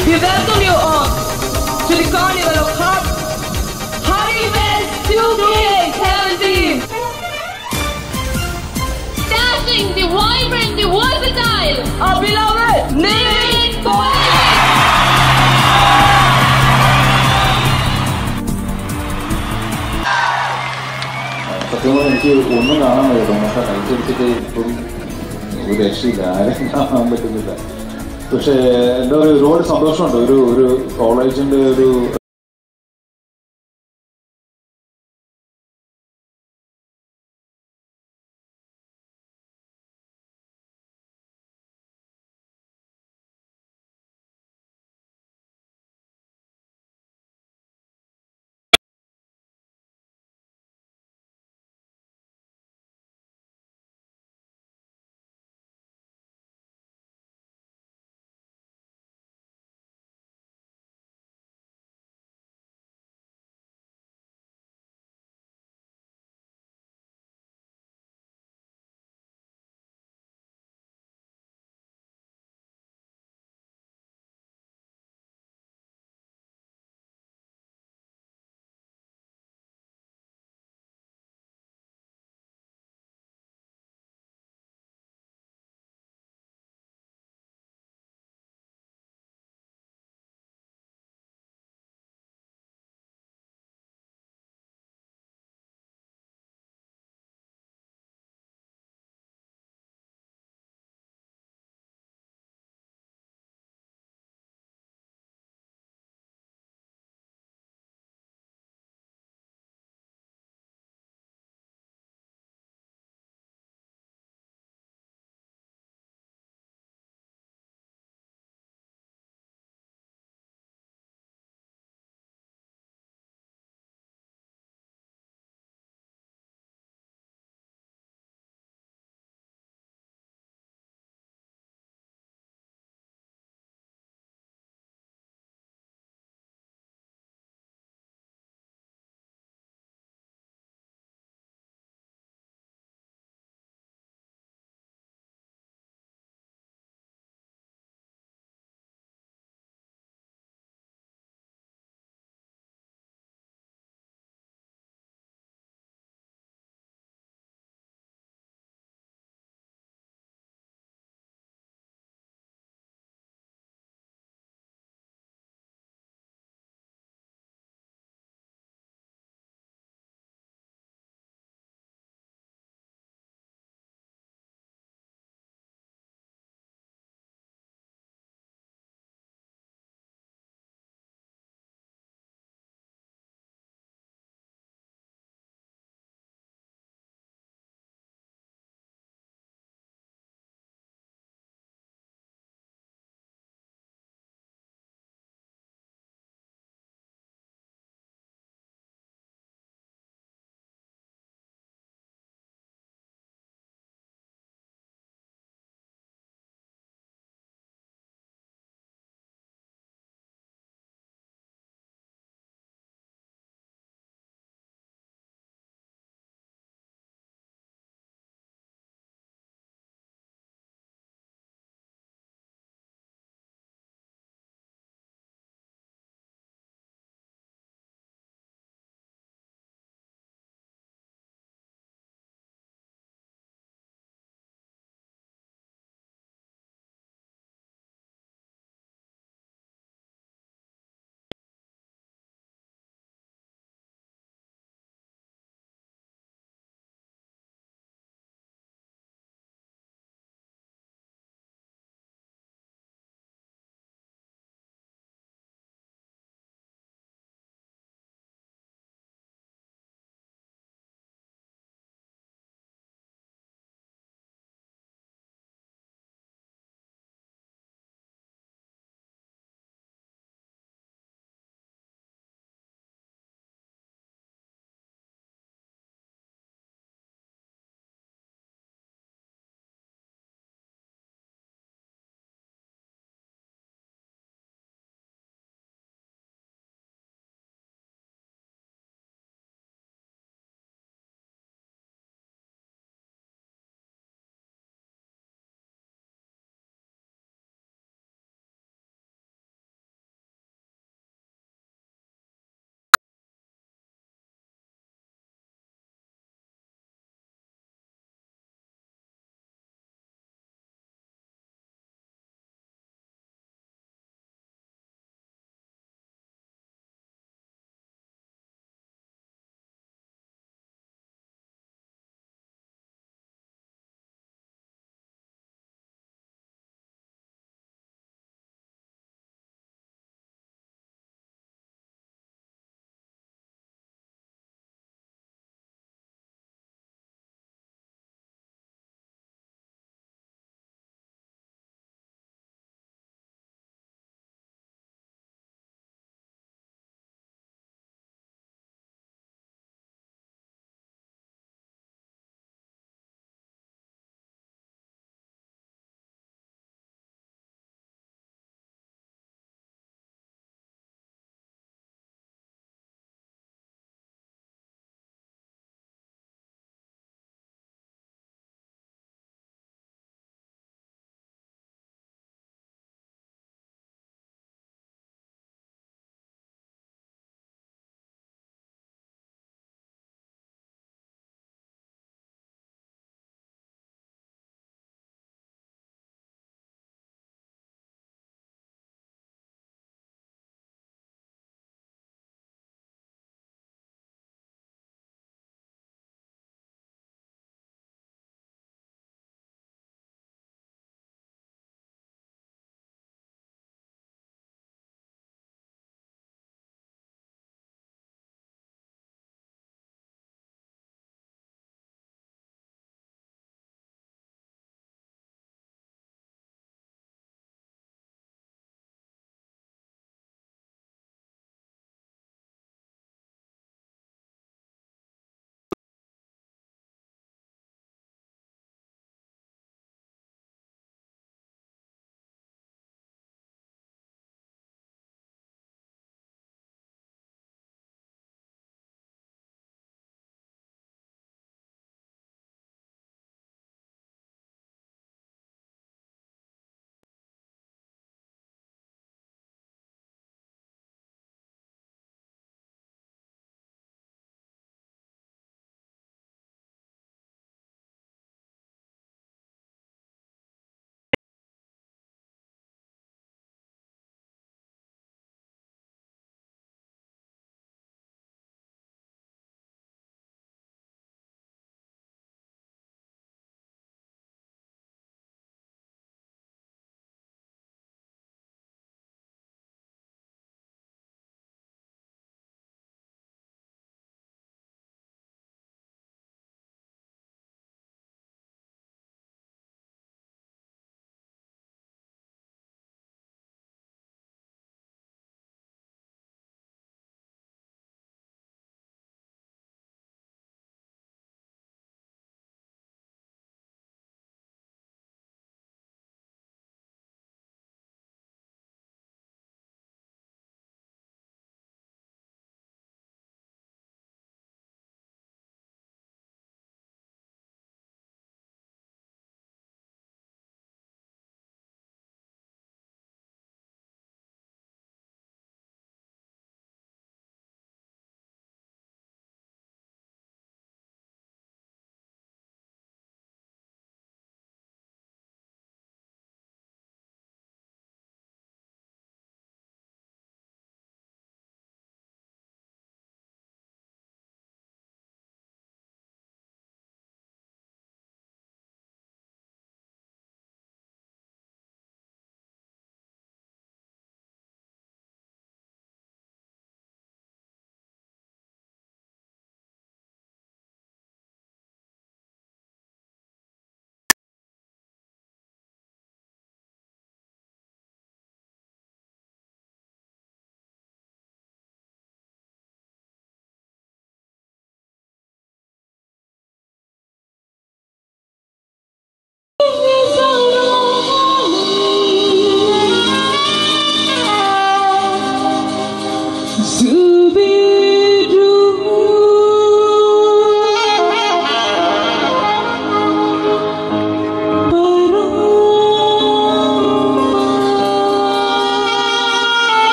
We welcome you all to the Carnival of Heart. Harry Bells 2K17! Dashing, the vibrant, the versatile. Our beloved Nick Boyle! സത്യം പറഞ്ഞാൽ എനിക്ക് ഒന്നും കാണാൻ വയ്യ തോമസ കഴിച്ചടിച്ചിട്ട് ഇപ്പം ഒരു രക്ഷയില്ല ആരെയും കാണാൻ പറ്റുന്നില്ല പക്ഷേ എന്താ പറയുക ഒരുപാട് സന്തോഷമുണ്ട് ഒരു ഒരു കോളേജിന്റെ ഒരു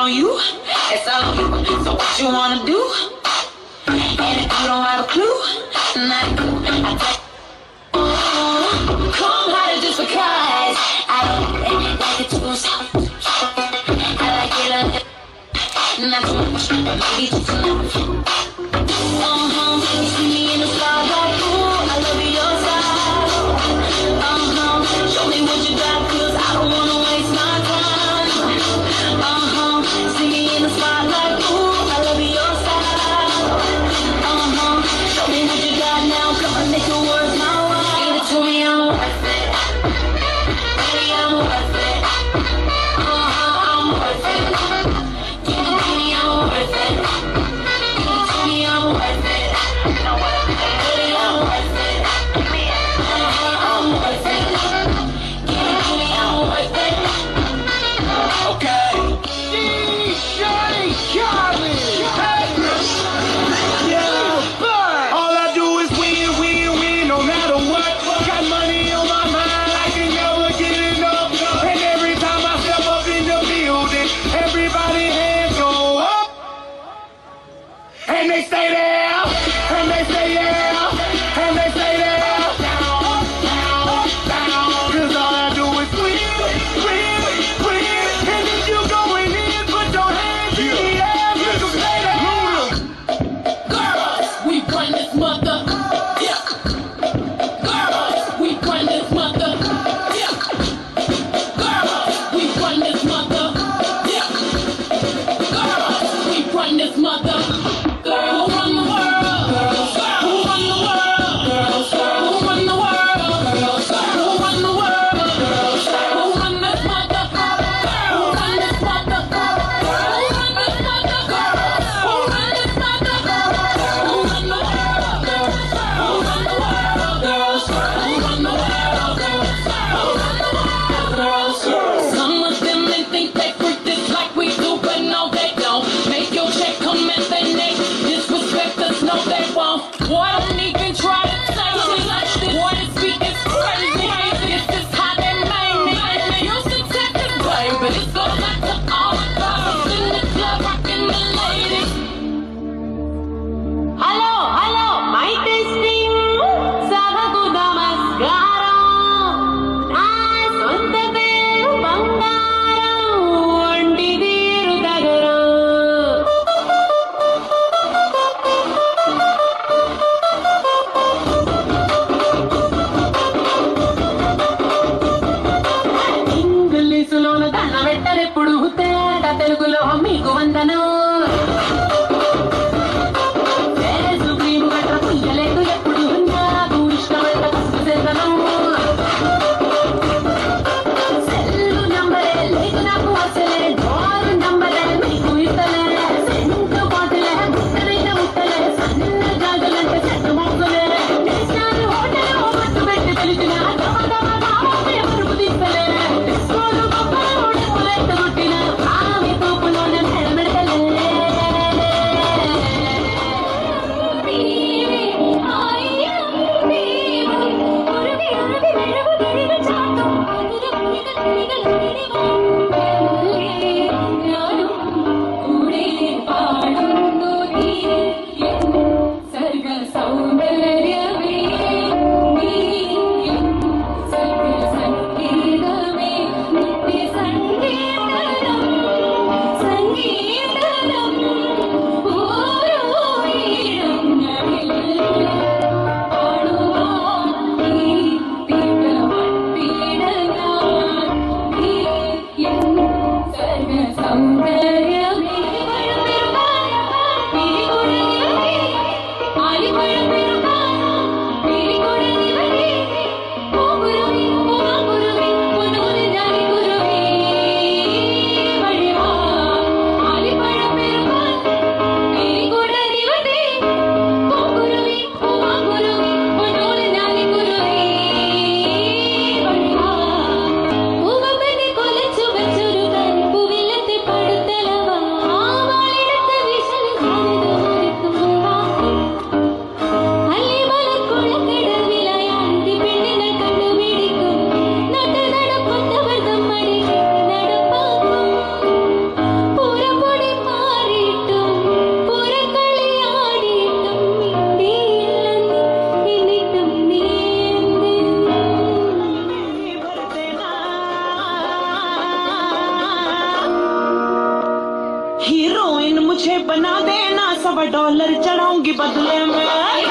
on you. It's all on you. So what you wanna do? And if you don't have a clue, not a clue. I tell Come harder just because I don't like it too soft. I like it a not too much, but maybe just enough. Uh-huh, you see me in the spotlight, ooh, I love your style. Uh-huh, show me what you got, cause I don't wanna waste my time. Uh-huh, see me in the spotlight, ooh, I love your style. Uh-huh, show me what you got now, come on, make it worth my while. Give it to me, I'm worth it. Baby, I'm worth it. Uh-huh, I'm worth it. Give it to me, I'm worth it. Give it to me, I'm worth it. Baby, I'm worth it. Uh-huh, I'm worth it. Give it to me, I'm worth it. Okay. DJ Khaled. Yeah. All I do is win, win, win, no matter what. Got money on my mind, I can never get enough. And every time I step up in the building, everybody hands go up. And they stay there, and they stay there, and they stay there. Down, down, down. Cause all I do is win, win, win. And if you going in, put your hands in the air, make 'em stay there. Girls, we run this mother. Yeah. Girls, we run this mother. Yeah. Girls, we run this mother. Yeah. Girls, we run this mother. Girls, who run the world? Girls, who run the world? Girls, who run the world? Girls, who run the world? Girls, who run this mother? Who run this mother? Who run this mother? Who run this mother? Who run the world? Who run the world? Girls, who run the world? Girls, who run the world? Girls, some of them they think they freak this like we do, but no they don't. Make your check come at their neck. Disrespect us, no they won't. Boy, don't even try to touch it like this. Boy, this beat is crazy. It's just how they made me. You should check this, baby. This goes out to all the girls in the club rocking the ladies. Hello hello my testing సభకు నమస్కారం నా సొంత పేరు బంగారం ఒంటి తీరు తగరం ఇంగ్లీషులోను దండ పెట్టరెప్పుడు తేట తెలుగులో మీకు వందనం వేసు క్రీము గట్ర పుయ్యలేదు ఎప్పుడు నాకు ఇష్టమైన కసుపు చేతనం సెల్లు నంబరే లేదు నాకు అసలే డోరు నంబరే మీకు ఇస్తలే సెంటు బాటిలే ముట్టనైతే ముట్టలే సన్న జాగలంటే సెట్ మోసలే నేషనల్ హోటల్ మట్టు పెట్టి పిలిచిన దమ దమ దామ ఎవరు తీస్తలే డిస్కోలు గొప్పలు ఉడకులెట్ట కొట్టిన ఆమె తూపులోనే మెడమెడతలే സൗന്ദര്യമേ നീ സർഗ സംഗീതമേ നിത്യ സംഗീതം സംഗീതം ഓരോ ഇടങ്ങളിൽ പാടുവാൻ ഈ തീട്ടമട്ടിട ഞാൻ ഈ എൻ सब डॉलर चढ़ाऊंगी बदले में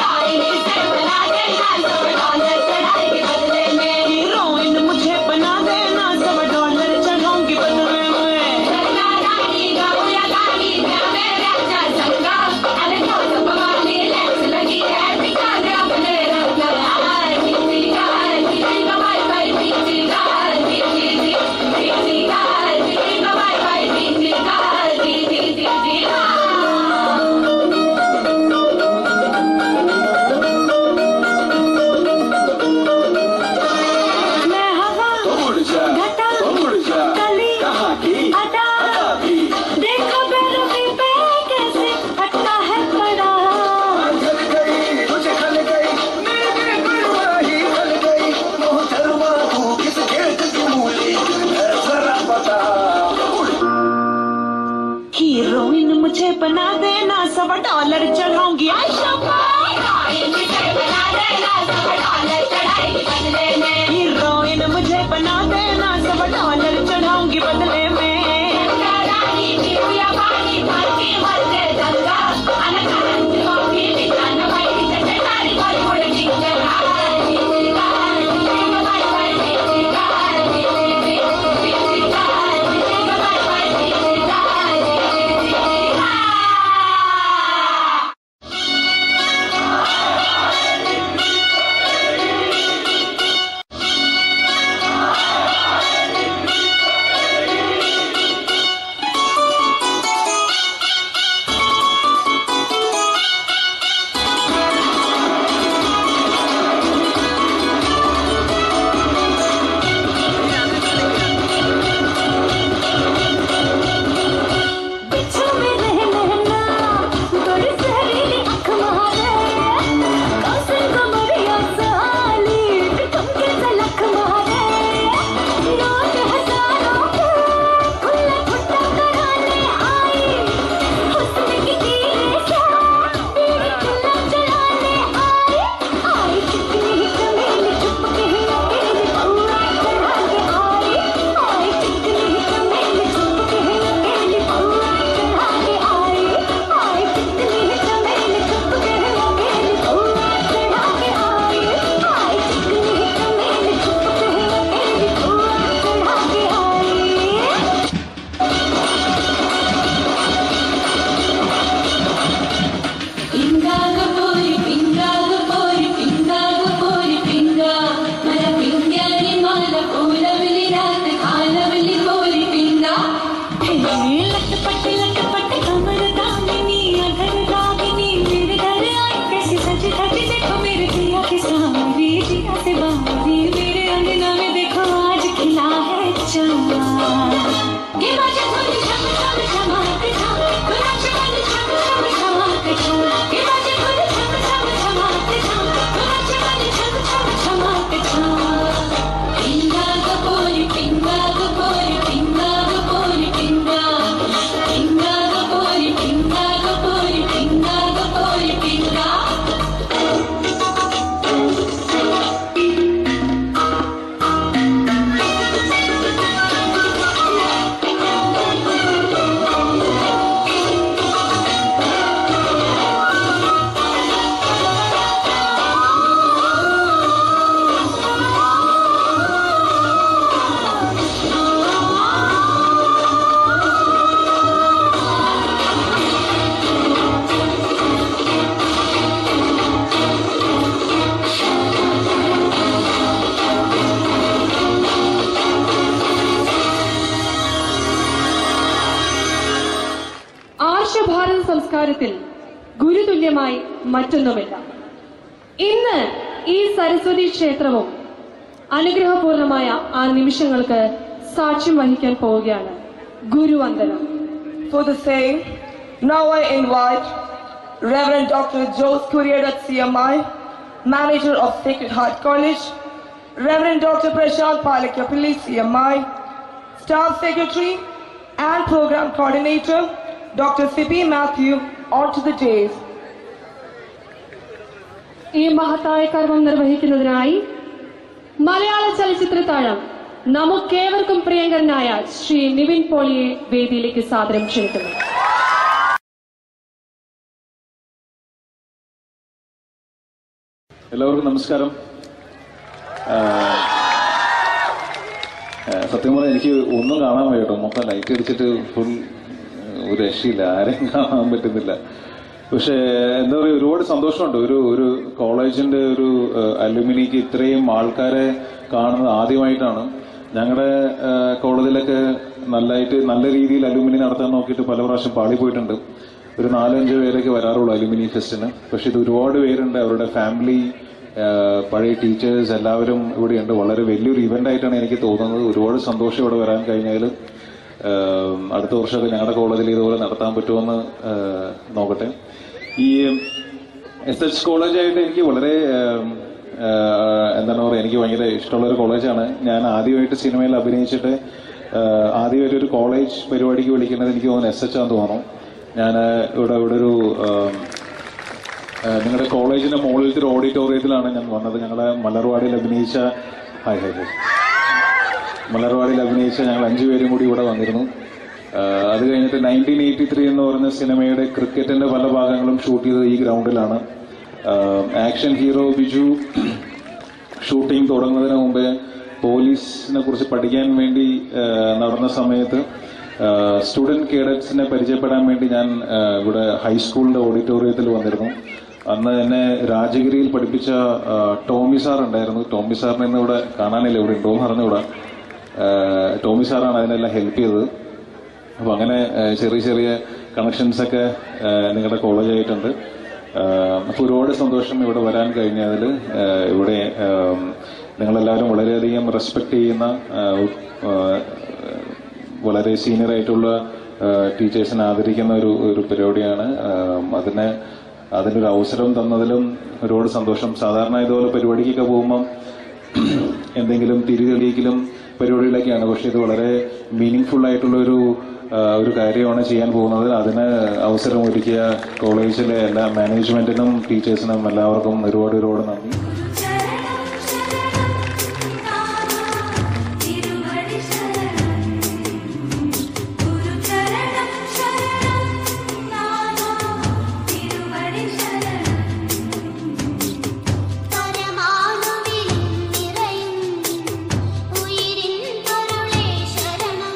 हीरोइन मुझे बना देना सब डॉलर चढ़ाऊंगी बदले में मैं हवा घटा कली अदा देखो बेरुखी पे कैसे हटता है पड़ा हीरोइन मुझे बना देना सब डॉलर चढ़ाऊंगी आयशा हीरोइन मुझे बना देना सब डॉलर चढ़ाऊंगी बदले में पीछे में रह रहना बड़ी सहरीली आँख मारे कौशल कमरिया साली ठुमके से लख मारे नोट हजारों के खुला खुट्टा कराने आई हुस्न की तीरे से तीर खुला चलाने आई आई चिकनी चमेली चुप के अकेली पौआ चढ़ा के आई आई चिकनी चमेली चुप के अकेली पौआ चढ़ा के आई आई चिकनी चमेली चुप के अकेली पौआ चढ़ा के आई आई चिकनी चमेली चुप के अकेली पौआ चढ़ा के आई పింగాగ పోరి పింగాగ పోరి పింగాగ పోరి పింగా మన పింగాని మాల పూలవలి రాత కాలవలి పోరి పింగా लटपट लटपट कमर दामिनी अगर रागिनी मेरे घर आई कैसी सज धज देखो मेरे जिया की सावरी जिया से बावरी मेरे अंगना में देखो आज खिला है चाँद गे बाजा थोड़ी छम छम छमाक छम गुलाब चमन छम छम छमाक छम गे बाजा थोड़ी छम छम छमाक छम गुलाब चमन छम छम छमाक छम పింగాగ పోరి పింగాగ పోరి పింగాగ పోరి పింగా పింగాగ పోరి పింగాగ పోరి పింగాగ పోరి పింగా ആർഷഭാരത സംസ്കാരത്തിൽ ഗുരുതുല്യമായി മറ്റൊന്നുമില്ല ഇന്ന് ഈ സരസ്വതി ക്ഷേത്രവും അനുഗ്രഹപൂർണമായ ആ നിമിഷങ്ങൾക്ക് സാക്ഷ്യം വഹിക്കാൻ പോവുകയാണ് ഗുരുവന്ദനം For the same, now I invite Reverend Dr. Jose Courier at CMI, Manager of Sacred Heart College, Reverend Dr. Prashant Palakapalli, CMI, Staff Secretary and Program Coordinator, Dr. Sippy Matthew, onto the dais. ഈ മഹത്തായ കർമ്മം നിർവഹിക്കുന്നതിനായി മലയാള ചലച്ചിത്ര താരം നമുക്കേവർക്കും പ്രിയങ്കരനായ ശ്രീ നിവിൻ പോളിയെ വേദിയിലേക്ക് സാദരം ക്ഷണിക്കുന്നു എല്ലാവർക്കും നമസ്കാരം ആ, ആ, സത്യം പറഞ്ഞാൽ എനിക്ക് ഒന്നും കാണാൻ വയ്യ കേട്ടോ മൊത്തം ലൈറ്റ് അടിച്ചിട്ട് ഫുൾ ഒരു രക്ഷയില്ല ആരെയും കാണാൻ പറ്റുന്നില്ല പക്ഷേ എന്താ പറയുക ഒരുപാട് സന്തോഷമുണ്ട് ഒരു ഒരു കോളേജിന്റെ ഒരു അലുമിനിക്ക് ഇത്രയും ആൾക്കാരെ കാണുന്നത് ആദ്യമായിട്ടാണ് ഞങ്ങളുടെ കോളേജിലൊക്കെ നല്ലതായിട്ട് നല്ല രീതിയിൽ അലുമിനി നടത്താൻ നോക്കിയിട്ട് പല പ്രാവശ്യം പാളി പോയിട്ടുണ്ട് ഒരു നാലഞ്ച് പേരൊക്കെ വരാറുള്ളൂ അലുമിനി ഫെസ്റ്റിന് പക്ഷെ ഇത് ഒരുപാട് പേരുണ്ട് അവരുടെ ഫാമിലി പഴയ ടീച്ചേഴ്സ് എല്ലാവരും ഇവിടെയുണ്ട് വളരെ വലിയൊരു ഇവന്റ് ആയിട്ടാണ് എനിക്ക് തോന്നുന്നത് ഒരുപാട് സന്തോഷം ഇവിടെ വരാൻ കഴിഞ്ഞാൽ അടുത്ത വർഷമൊക്കെ ഞങ്ങളുടെ കോളേജിൽ ഇതുപോലെ നടത്താൻ പറ്റുമെന്ന് ആഹ് നോക്കട്ടെ ഈ എസ് എച്ച് കോളേജായിട്ട് എനിക്ക് വളരെ ആം, ആഹ് എന്താണ് പറയുക എനിക്ക് ഭയങ്കര ഇഷ്ടമുള്ള ഒരു കോളേജാണ് ഞാൻ ആദ്യമായിട്ട് സിനിമയിൽ അഭിനയിച്ചിട്ട് ആഹ് ആദ്യമായിട്ട് ഒരു കോളേജ് പരിപാടിക്ക് വിളിക്കുന്നത് എനിക്ക് തോന്നുന്നു എസ് എച്ച് ആണെന്ന് തോന്നുന്നു ഞാൻ ഇവിടെ ഇവിടെ ഒരു ആം, ആഹ് നിങ്ങളുടെ കോളേജിന്റെ മുകളിലത്തെ ഒരു ഓഡിറ്റോറിയത്തിലാണ് ഞാൻ വന്നത് ഞങ്ങളുടെ മലർവാടിയിൽ അഭിനയിച്ച ഹായ് ഹായ് ഹായ് മലർവാടിയിൽ അഭിനയിച്ച ഞങ്ങൾ അഞ്ചുപേരും കൂടി ഇവിടെ വന്നിരുന്നു ആഹ് അത് കഴിഞ്ഞിട്ട് നയൻറ്റീൻ എയ്റ്റി ത്രീ എന്ന് പറഞ്ഞ സിനിമയുടെ ക്രിക്കറ്റിന്റെ പല ഭാഗങ്ങളും ഷൂട്ട് ചെയ്തത് ഈ ഗ്രൗണ്ടിലാണ് ആക്ഷൻ ഹീറോ ബിജു ഷൂട്ടിംഗ് തുടങ്ങുന്നതിന് മുമ്പേ പോലീസിനെ കുറിച്ച് പഠിക്കാൻ വേണ്ടി ആഹ് നടന്ന സമയത്ത് സ്റ്റുഡന്റ് കേഡറ്റ്സിനെ പരിചയപ്പെടാൻ വേണ്ടി ഞാൻ ആഹ് ഇവിടെ ഹൈസ്കൂളിന്റെ ഓഡിറ്റോറിയത്തിൽ വന്നിരുന്നു അന്ന് എന്നെ രാജഗിരിയിൽ പഠിപ്പിച്ച ആഹ് ടോമി സാർ ഉണ്ടായിരുന്നു ടോമി സാറിനെ ഇന്ന് ഇവിടെ കാണാനില്ല ഇവിടെ ഉണ്ടോ എന്ന് അറിഞ്ഞൂടാ ആഹ് ടോമി സാറാണ് അതിനെല്ലാം ഹെൽപ്പ് ചെയ്തത് അപ്പൊ അങ്ങനെ ആഹ് ചെറിയ ചെറിയ കണക്ഷൻസ് ഒക്കെ ആഹ് നിങ്ങളുടെ കോളേജായിട്ടുണ്ട് അപ്പൊ ഒരുപാട് സന്തോഷം ഇവിടെ വരാൻ കഴിഞ്ഞതിൽ ഇവിടെ ആം, നിങ്ങളെല്ലാവരും വളരെയധികം റെസ്പെക്ട് ചെയ്യുന്ന ആഹ് ആഹ് വളരെ സീനിയർ ആയിട്ടുള്ള ടീച്ചേഴ്സിനെ ആദരിക്കുന്ന ഒരു ഒരു പരിപാടിയാണ് ആം, അതിന് അതിനൊരു അവസരം തന്നതിലും ഒരുപാട് സന്തോഷം സാധാരണ ഇതുപോലെ പരിപാടിക്കൊക്കെ പോകുമ്പം എന്തെങ്കിലും തിരി തെളിയിക്കലും പരിപാടികളൊക്കെയാണ് പക്ഷെ ഇത് വളരെ മീനിങ് ഫുൾ ആയിട്ടുള്ള ഒരു ആ, ഒരു കാര്യമാണ് ചെയ്യാൻ പോകുന്നത് അതിന് അവസരം ഒരുക്കിയ കോളേജിലെ എല്ലാ മാനേജ്മെന്റിനും ടീച്ചേഴ്സിനും എല്ലാവർക്കും ഒരുപാട് ഒരുപാട് നന്ദി തിരുവടി ശരണം ഗുരുചരണം ശരണം നാമ തിരുവടി ശരണം പരമാണുവിൽ നിറയും ഉയിരിൻ പൊരുളേ ശരണം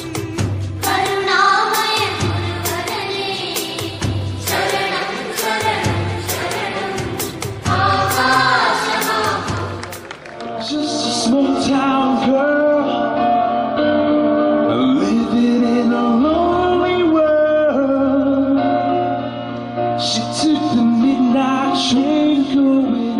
കരുണാമയ ഗുരുവരനേ ശരണം ശരണം ശരണം ആകാശമാ Just a small town girl living in a lonely world. She took the midnight train going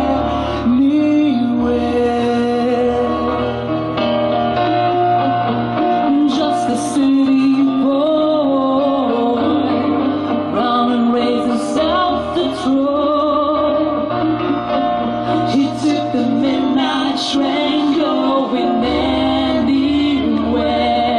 anywhere. Just a city boy, born and raised in South Detroit. He took the midnight train going anywhere.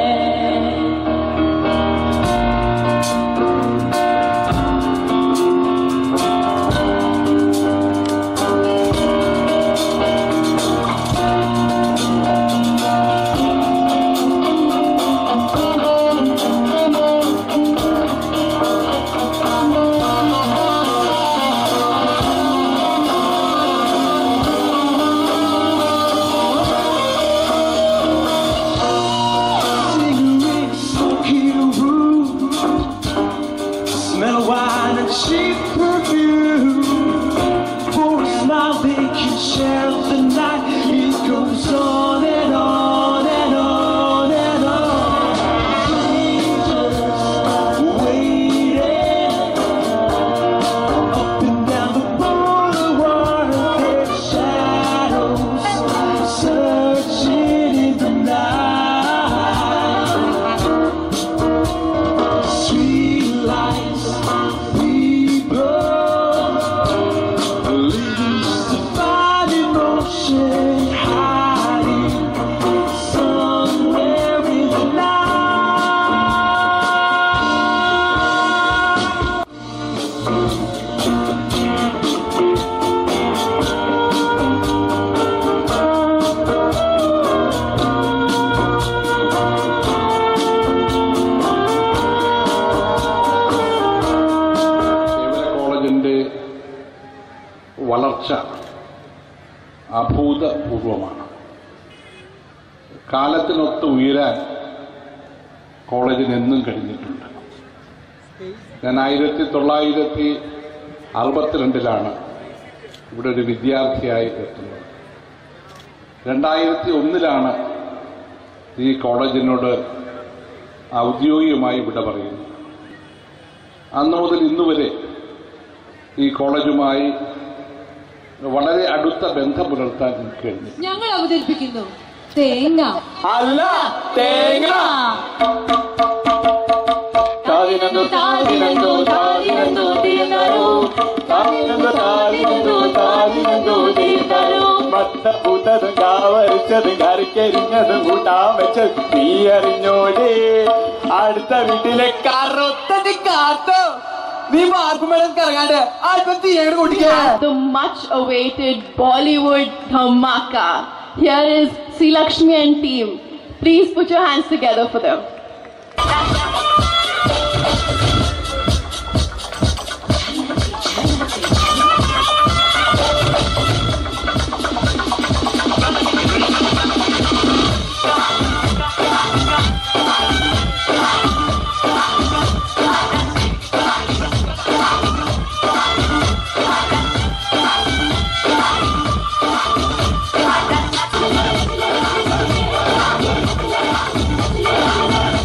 Cigarette smoking room, smell of wine and cheap perfume. For a smile they can share the night. It goes on and on and on and on. Strangers waiting up and down the boulevard. Their shadows searching in the night. Street lights, people, living divine emotion, hiding somewhere in the night. സേവന കോളേജിന്റെ വളർച്ച അഭൂതപൂർവമാണ് കാലത്തിനൊത്ത് ഉയരാൻ കോളേജിന് എന്നും കഴിഞ്ഞിട്ടുണ്ട് ഞാൻ ആയിരത്തി തൊള്ളായിരത്തി അറുപത്തിരണ്ടിലാണ് ഇവിടെ ഒരു വിദ്യാർത്ഥിയായി എത്തുന്നത് രണ്ടായിരത്തി ഒന്നിലാണ് ഈ കോളേജിനോട് ഔദ്യോഗികമായി വിട പറയുന്നത് അന്ന് മുതൽ ഇന്ന് വരെ ഈ കോളേജുമായി വളരെ അടുത്ത ബന്ധം പുലർത്താൻ എനിക്ക് കഴിഞ്ഞു ഞങ്ങൾ അവതരിപ്പിക്കുന്നു തേങ്ങ അല്ല തേങ്ങ താതിനന്തു താതിനന്തു താതിനന്തു തീർന്നരു താതിനന്തു താതിനന്തു താതിനന്തു തീർന്നരു മത്ത പൂത്തതും കാവരിച്ചതും കറിക്കരിഞ്ഞതും കൂട്ടാൻ വെച്ചത് നീ അറിഞ്ഞോടേ അടുത്ത വീട്ടിലെ കറുത്തത് കാത്തോ നീ മാർക്കും മേളം കറങ്ങാണ്ട് അല്പം തീ അങ്ങോട്ട് കൂട്ടിക്കേ the much awaited Bollywood Dhamaka. Here is Sri Lakshmi and team. Please put your hands together for them. Thank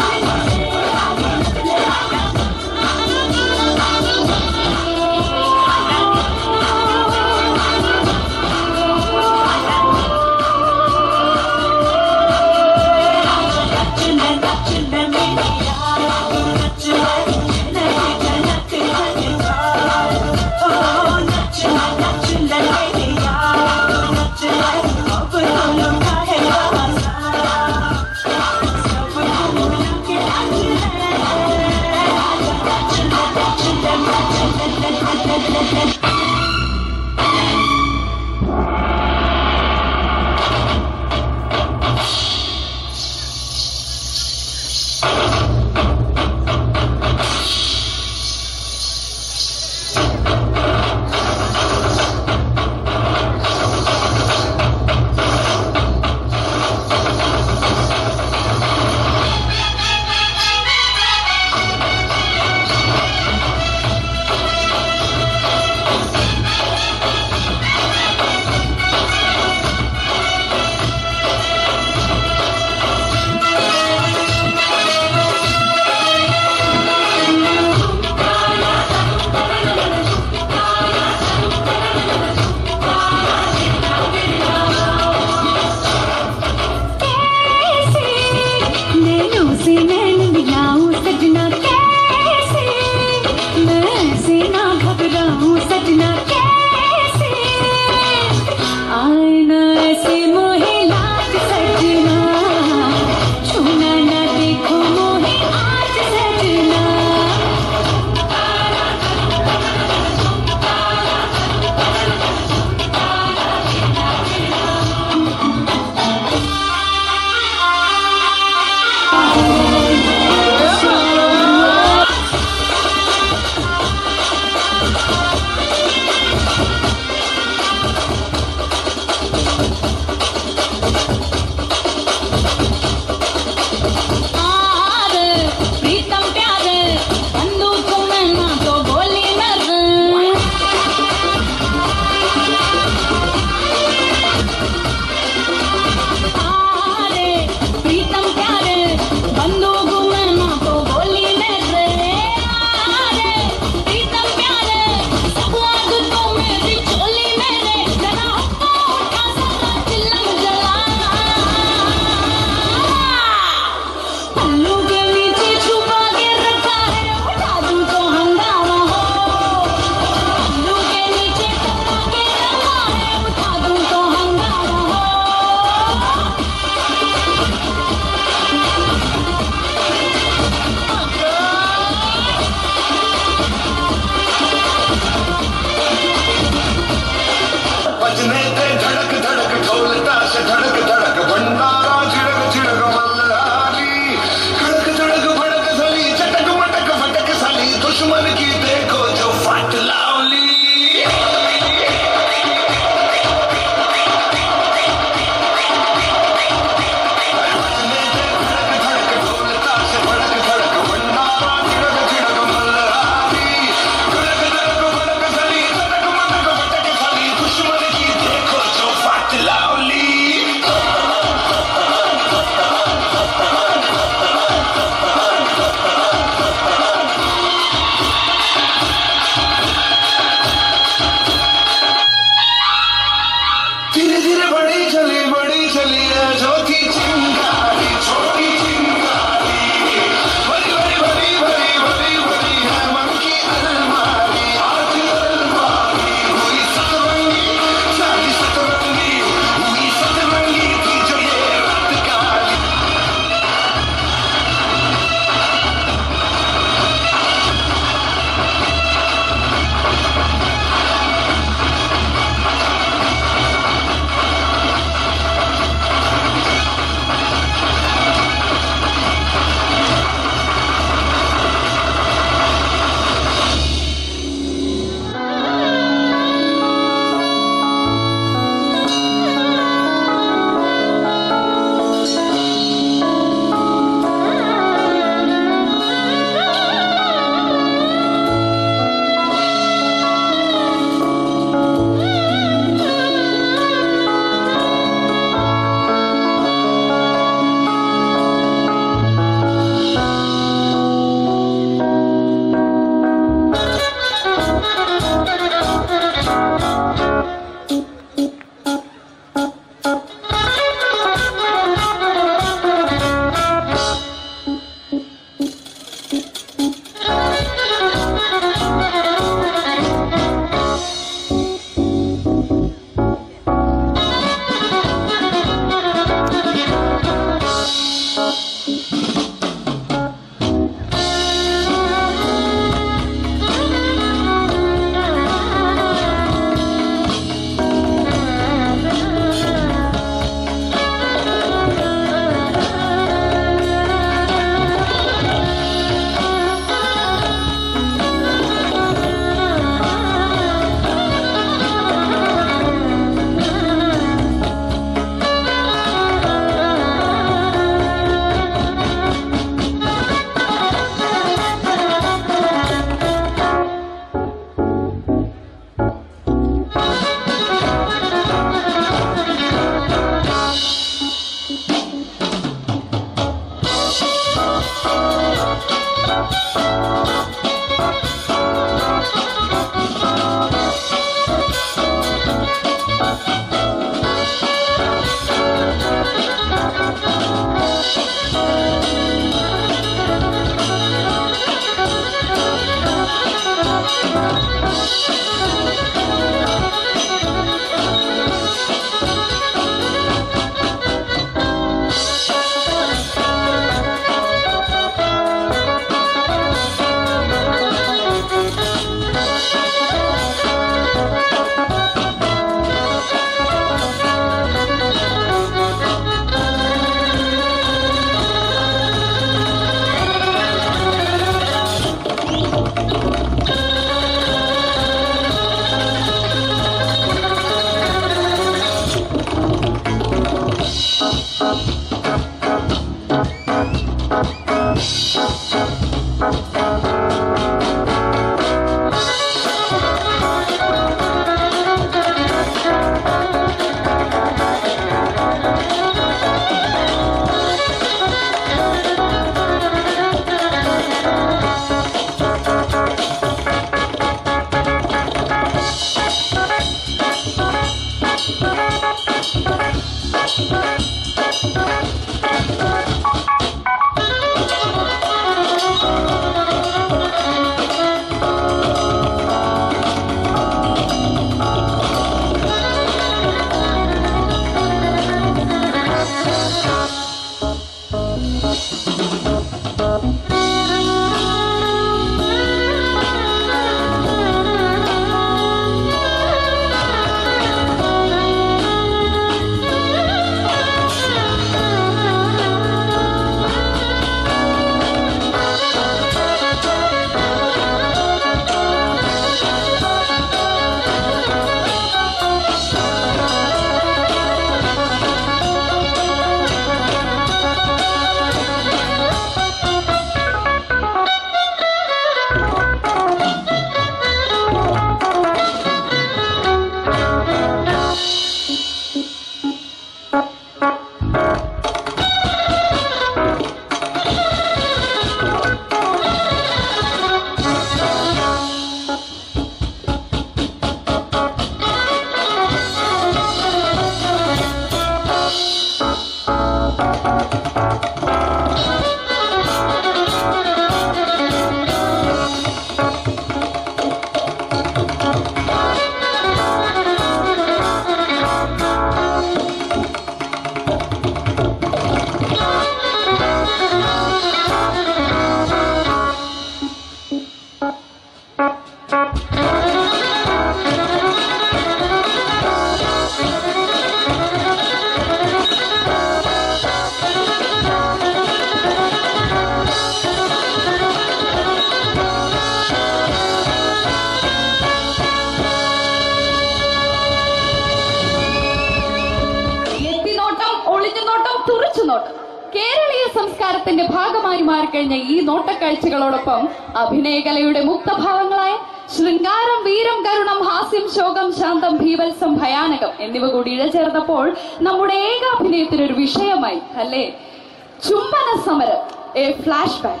കാലത്തിന്റെ ഭാഗമായി മാറിക്കഴിഞ്ഞ ഈ നോട്ടക്കാഴ്ചകളോടൊപ്പം അഭിനയകലയുടെ മുക്തഭാവങ്ങളായ ശൃംഗാരം വീരം കരുണം ഹാസ്യം ശോകം ശാന്തം ഭീവത്സം ഭയാനകം എന്നിവ കൂടി ഇഴചേർന്നപ്പോൾ നമ്മുടെ ഏകാഭിനയത്തിനൊരു വിഷയമായി അല്ലേ ചുംബന സമരം a flashback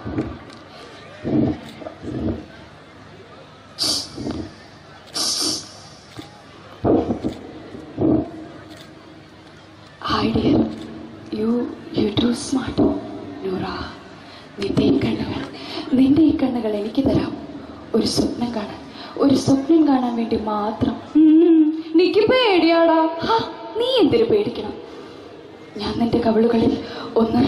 hi dear you you too smart Noora നിന്റെ ഈ കണ്ണുകൾ നിന്റെ ഈ കണ്ണുകൾ എനിക്ക് തരാം ഒരു സ്വപ്നം കാണാൻ ഒരു സ്വപ്നം കാണാൻ വേണ്ടി മാത്രം ഉം, നിക്ക് പേടിയാടാ ഹാ, നീ എന്തിനു പേടിക്കണം ഞാൻ നിന്റെ കവിളുകളിൽ ഒന്ന്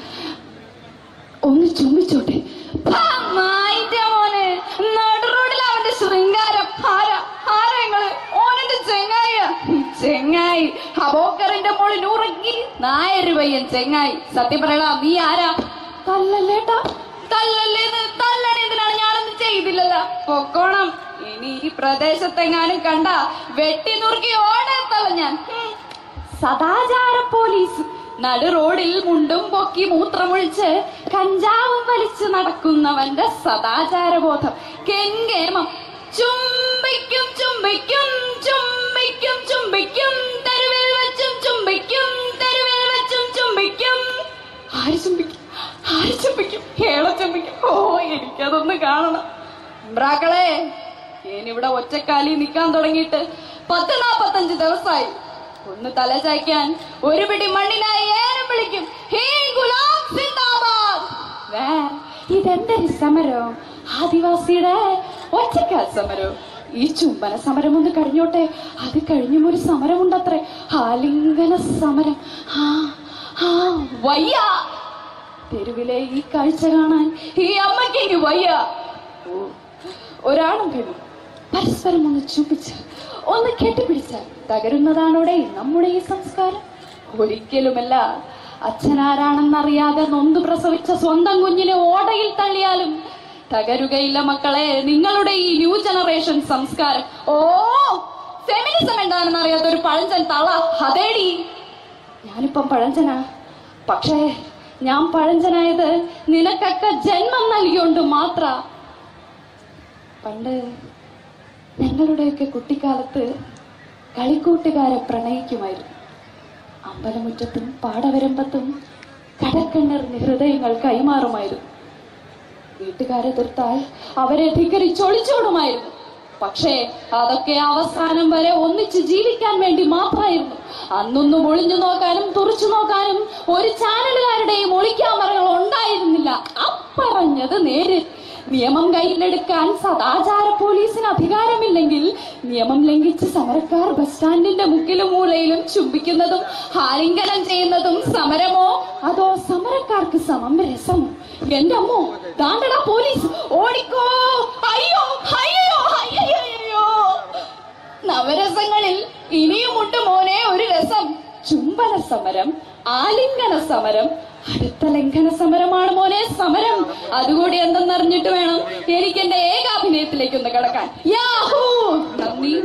ഒന്ന് ചുംബിച്ചോട്ടെ ഹാ, നായിന്റെ മോനെ നടുറോഡിൽ അവന്റെ ശൃംഗാരം ആരാ ആരാ നിങ്ങള് ഓനെന്റെ ചെങ്ങായ ചെങ്ങായി ഹബോക്കറിന്റെ മോളിൽ നൂറെങ്കിൽ നായര് പയ്യൻ ചെങ്ങായി സത്യം പറയടാ നീ ആരാ തല്ലല്ലേട്ടാ തല്ലല്ലേന്ന് തല്ലണേതിനാണ് ഞാനൊന്നും ചെയ്തില്ലല്ലോ പൊക്കോണം ഇനി ഈ പ്രദേശത്തെങ്ങാനും കണ്ട വെട്ടി നുറുക്കി ഓടത്തല്ല ഞാൻ ഹും. സദാചാര പോലീസ് നടു റോഡിൽ മുണ്ടും പൊക്കി മൂത്രമൊഴിച്ച് കഞ്ചാവും വലിച്ചു നടക്കുന്നവന്റെ സദാചാരബോധം കെങ്കേമം ചുംബിക്കും ചുംബിക്കും ചുംബിക്കും ചുംബിക്കും തെരുവിൽ വെച്ചും ചുംബിക്കും തെരുവിൽ വെച്ചും ചുംബിക്കും ആര് ചുംബിക്കും ആര് ചുംബിക്കും ഏളെ ചുംബിക്കും ഓ എനിക്കതൊന്ന് കാണണം ബ്രാക്കളെ ഞാനിവിടെ ഒറ്റക്കാലി നിൽക്കാൻ തുടങ്ങിയിട്ട് പത്ത് നാപ്പത്തഞ്ച് ദിവസമായി ഒന്ന് തല ചായ്ക്കാൻ ഒരു പിടി മണ്ണിനായി ഏനം വിളിക്കും ഹേ ഗുലാം സിന്ദാബാദ് വേ, ഇതെന്തൊരു സമരം ആദിവാസിയുടെ ഒറ്റക്കാൽ സമരം ഈ ചുംബന സമരം ഒന്ന് കഴിഞ്ഞോട്ടെ അത് കഴിഞ്ഞും ഒരു സമരമുണ്ടത്രേ ആലിംഗന സമരം ആ ആ വയ്യ തെരുവിലെ ഈ കാഴ്ച കാണാൻ ഈ അമ്മയ്ക്ക് ഇനി വയ്യ ഓ, ഒരാണും പെണ്ണും പരസ്പരം ഒന്ന് ചുംബിച്ച് ഒന്ന് കെട്ടിപ്പിടിച്ചാൽ തകരുന്നതാണോടെ നമ്മുടെ ഈ സംസ്കാരം ഒരിക്കലുമല്ല അച്ഛനാരാണെന്നറിയാതെ നൊന്തു പ്രസവിച്ച സ്വന്തം കുഞ്ഞിനെ ഓടയിൽ തള്ളിയാലും തകരുകയില്ല മക്കളെ നിങ്ങളുടെ ഈ ന്യൂ ജനറേഷൻ സംസ്കാരം ഓ ഫെമിനിസം എന്താണെന്ന് അറിയാത്ത ഒരു പഴഞ്ചൻ തള അതേടി ഞാനിപ്പം പഴഞ്ചനാ പക്ഷേ ഞാൻ പഴഞ്ചനായത് നിനക്കൊക്കെ ജന്മം നൽകിയോണ്ട് മാത്ര പണ്ട് ഞങ്ങളുടെയൊക്കെ കുട്ടിക്കാലത്ത് കളിക്കൂട്ടുകാരെ പ്രണയിക്കുമായിരുന്നു അമ്പലമുറ്റത്തും പാടവരമ്പത്തും കടക്കണ്ണെറിഞ്ഞ് ഹൃദയങ്ങൾ കൈമാറുമായിരുന്നു വീട്ടുകാരെ തീർത്താൽ അവരെ ധിക്കരിച്ചൊളിച്ചോടുമായിരുന്നു പക്ഷേ അതൊക്കെ അവസാനം വരെ ഒന്നിച്ച് ജീവിക്കാൻ വേണ്ടി മാത്രമായിരുന്നു അന്നൊന്നും ഒളിഞ്ഞു നോക്കാനും തുറച്ചു നോക്കാനും ഒരു ചാനലുകാരുടെയും ഒളിക്യാമറകൾ ഉണ്ടായിരുന്നില്ല അപ്പറഞ്ഞത് നേര് നിയമം കയ്യിലെടുക്കാൻ സദാചാര പോലീസിന് അധികാരമില്ലെങ്കിൽ നിയമം ലംഘിച്ച് സമരക്കാർ ബസ് സ്റ്റാൻഡിന്റെ മുക്കിലും മൂലയിലും ചുംബിക്കുന്നതും ആലിംഗനം ചെയ്യുന്നതും സമരമോ അതോ സമരക്കാർക്ക് സമം രസമോ എന്റെ അമ്മോ ദാണ്ടടാ പോലീസ് ഓടിക്കോ അയ്യോ അയ്യോ അയ്യോ അയ്യോ നവരസങ്ങളിൽ ഇനിയുമുണ്ട് മോനെ ഒരു രസം ചുംബന സമരം ആലിംഗന സമരം അടുത്ത ലംഘന സമരമാണ് മോനെ സമരം അതുകൂടി എന്തെന്നറിഞ്ഞിട്ട് വേണം എനിക്ക് എന്റെ ഏകാഭിനയത്തിലേക്ക് ഒന്ന് കിടക്കാൻ യാഹൂ നന്ദി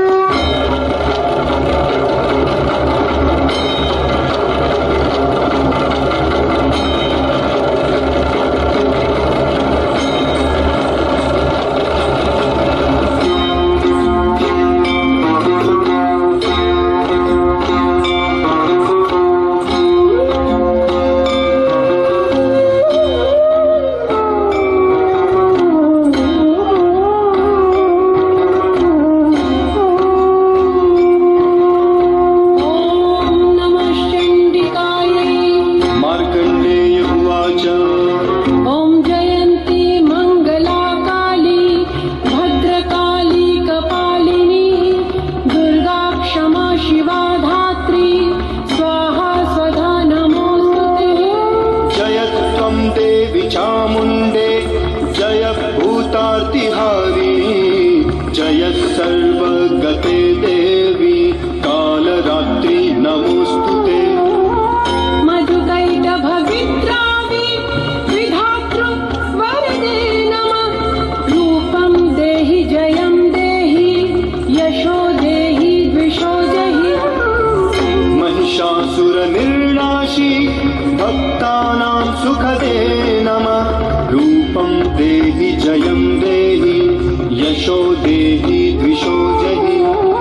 मार्कण्डेय उवाच ॐ जयन्ती मङ्गला काली भद्रकाली कपालिनी दुर्गा क्षमा शिवा धात्री स्वाहा स्वधा नमोऽस्तु जयत् त्वं देवि चामुण्डे जय भूतार्तिहारी जयत् सर्वगते देवी कालरात्रि नमोऽस्तु ते मधुकैटभविद्रावि विधातृ वरदे नमः रूपं देहि जयं देहि यशो देहि द्विषो जहि महिषासुरनिर्णाशी भक्तानां सुखदे नमः रूपं देहि जयं देहि यशो देहि द्विषो जहि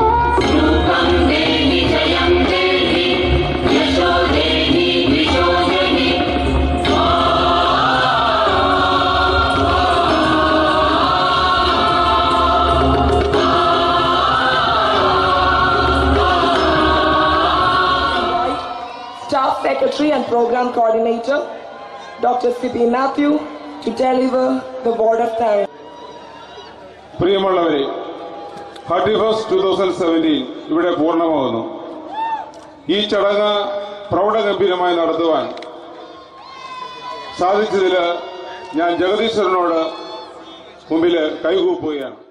Staff Secretary and Program Coordinator, Dr. Sibi Matthew, to deliver the word of thanks. പ്രിയമുള്ളവരെ hearty first two thousand seventeen ഇവിടെ പൂർണ്ണമാകുന്നു ഈ ചടങ്ങ് പ്രൗഢഗംഭീരമായി നടത്തുവാൻ സാധിച്ചതിൽ ഞാൻ ജഗദീശ്വരനോട് മുമ്പിൽ കൈകൂപ്പുകയാണ്